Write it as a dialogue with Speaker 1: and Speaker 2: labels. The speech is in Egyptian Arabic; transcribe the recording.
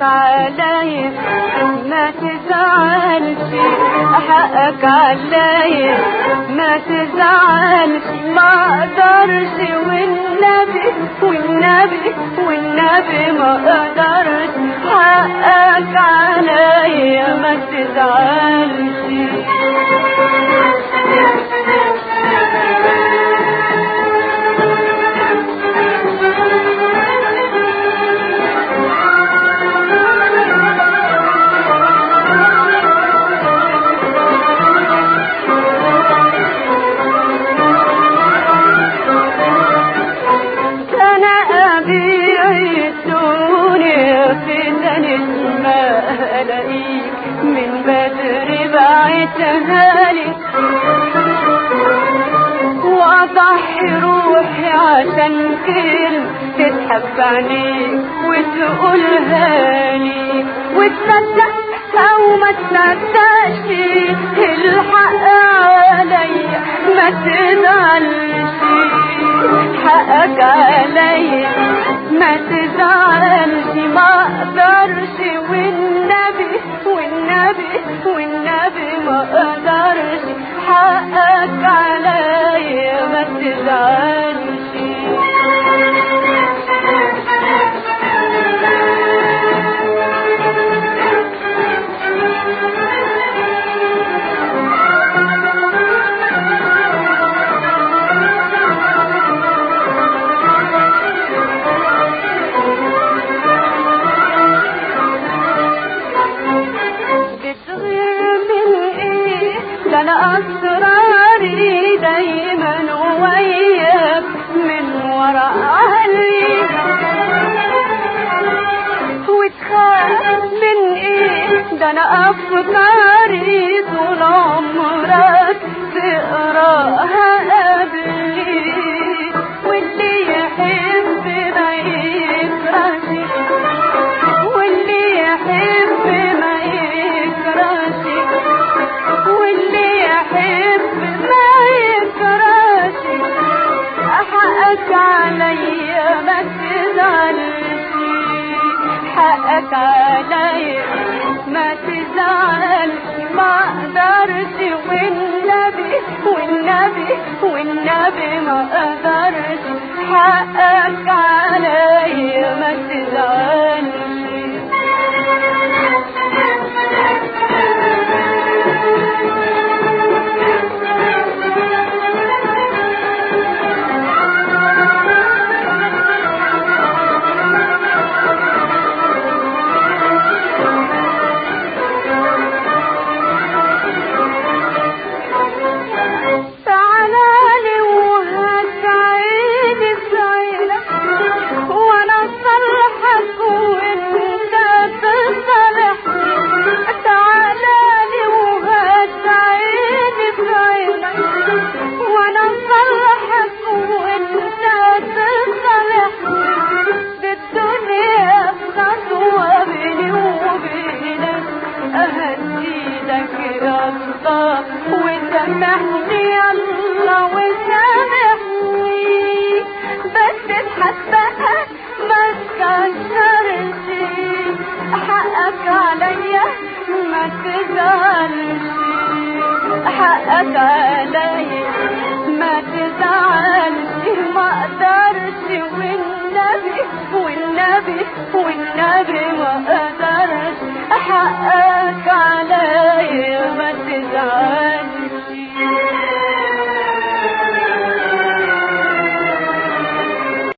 Speaker 1: عليا ما تزعلش حقك عليا ما تزعلش ما اقدرش والنبي والنبي والنبي ما اقدرش حقك عليا ما تزعلش انا ابيع الدنيا في ثانية ما الاقيك من بدري بعتها لي واضحي روحي عشان كلمة تتحب عليك وتقولها لي وتصدق او ما تصدقش الحق عليا ما تزعلش حقك عليا ما تزعلش ما اقدرش والنبي والنبي والنبي ما اقدرش حقك عليا ما تزعلش بتغير من ايه ده انا اسراري دايما وياك من ورا اهلي وتخاف من ايه ده انا افكاري طول عمرك تقراها قبلي واللي يحب ما يكرهش واللي يحب ما يكرهش واللي يحب ما يكرهش حقك عليا ما تزعلش حقك عليا ما تزعلش ما اقدرش والنبي والنبي والنبي ما اقدرش حقك عليا ما تزعلش تعالى لي وهتعيني في عينك وانا اصلحك وانت تصلحني تعالى لي وهتعيني في عينك وانا اصلحك وانت تصلحني بالدنيا خطوة بيني وبينك أهديلك يا الله وسامحني يا الله وسامحني بس اضحك بقى ما تكسرش حقك عليا ما تزعلش حقك عليا ما تزعلش ما اقدرش والنبي والنبي والنبي